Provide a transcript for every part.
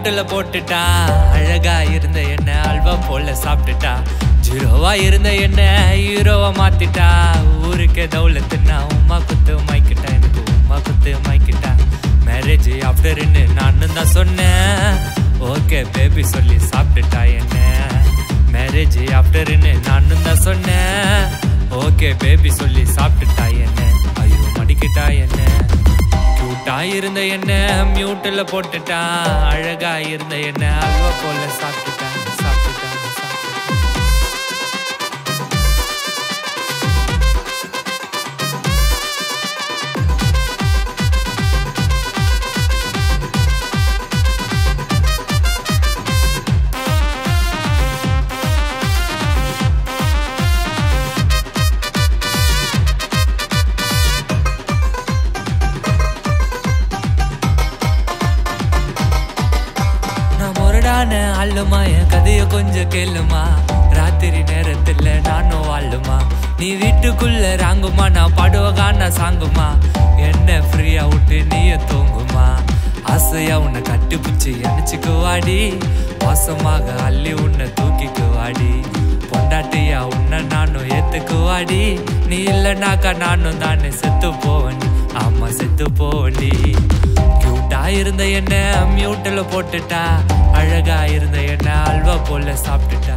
மியூட்டில் போட்டுட்டா அழகா இருந்த என்ன அல்வா போல சாப்பிட்டுட்டா ஜீரோவா இருந்த என்ன ஹீரோவா மாத்திட்டா ஊருக்கே தௌலத்துனா உமா குத்து மைக்கிட்டா எனக்கு உமா குத்து மைக்கிட்டா மேரேஜ் ஆஃப்டர்னு நானும் தான் சொன்னேன் ஓகே பேபி சொல்லி சாப்பிட்டுட்டா என்ன மேரேஜ் ஆஃப்டர்னு நானும் தான் சொன்னேன் ஓகே பேபி சொல்லி சாப்பிட்டுட்டா என்ன ஐயோ மடிக்கிட்டா என்ன கியூட்டா இருந்த என்ன மியூட்டில் போட்டுட்டா அழகா இருந்த என்ன அல்வா போல சாப்பிட்டுட்டா சாப்பிட்டுட்டா சாப்பிட்டுட்டா நான் முரடான ஆளுமா என் கதைய கொஞ்சம் கேளுமா ராத்திரி நேரத்துல நானும் வாழுமா நீ வீட்டுக்குள்ள ராங்குமா நான் பாடுவகான சாங்குமா என்ன ஃப்ரீயா விட்டு நீய தூங்குமா ஆசையா உன்னை கட்டிப்புச்சு என்னச்சுக்கு வாடி மோசமாக அள்ளி உன்னை தூக்கிக்கு வாடி பொண்டாட்டியா உன்னை நானும் ஏத்துக்கு வாடி நீ இல்லைனாக்கா நானும் தானே செத்து போவண்டி ஆமா செத்து போவண்டி கியூட்டா இருந்த என்ன மியூட்டில் போட்டுட்டா அழகா இருந்த என்ன அல்வா போல சாப்பிட்டுட்டா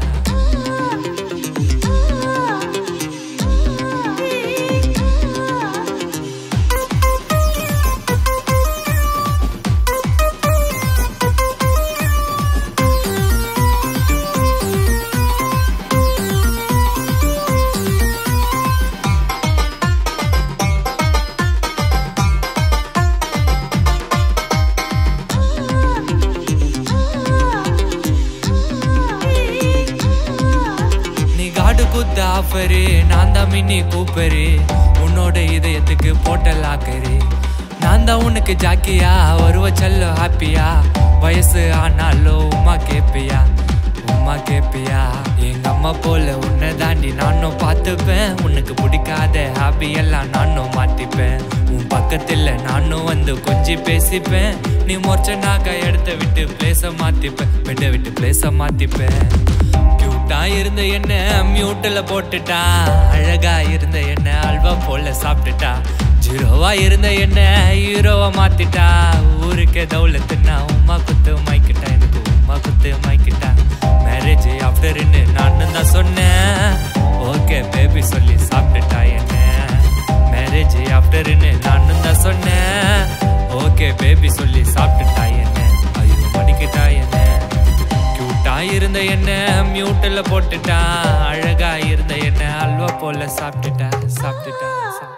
நீ காடு குத்த ஆஃபரு நான் தான் மின்னி கூப்பரு உன்னோட இதயத்துக்கு போட்ட லாக்கரு நான் தான் உனக்கு ஜாக்கியா வருவ செல்ல ஹாப்பியா வயசு ஆனாலும் உமா கேப்பியா உமா கேப்பியா எங்க அம்மா போல உன்னை தாண்டி நானும் பார்த்துப்பேன் உனக்கு பிடிக்காத ஹாப்பி எல்லாம் நானும் மாத்திப்பேன் உன் பக்கத்துல நானும் வந்து கொஞ்சி பேசிப்பேன் நீ மொச்சனாக்க இடத்த விட்டு பிளேஸ மாத்திப்பேன் விட்டு விட்டு பிளேஸ மாத்திப்பேன் கியூட்டா இருந்த என்ன மியூட்டில் போட்டுட்டா அழகா இருந்த என்ன அல்வா போல சாப்பிட்டுட்டா ஜீரோவா இருந்த என்ன ஹீரோவா மாத்திட்டா ஊருக்கே தௌலத்துனா உமா குத்து மைக்கிட்டா எனக்கு உமா குத்து மைக்கிட்டா மேரேஜ் ஆஃப்டர்னு நானும் தான் சொன்னேன் ஓகே பேபி சொல்லி சாப்பிட்டுட்டா என்ன மேரேஜ் ஆஃப்டர்னு நானும் தான் சொன்னேன் ஓகே பேபி சொல்லி சாப்பிட்டுட்டா என்ன ஐயோ மடிக்கிட்டா என்ன கியூட்டா இருந்த என்ன மியூட்டில் போட்டுட்டா அழகா இருந்த என்ன அல்வா போல சாப்பிட்டுட்டா சாப்பிட்டுட்டா சாப்பிட்டுட்டா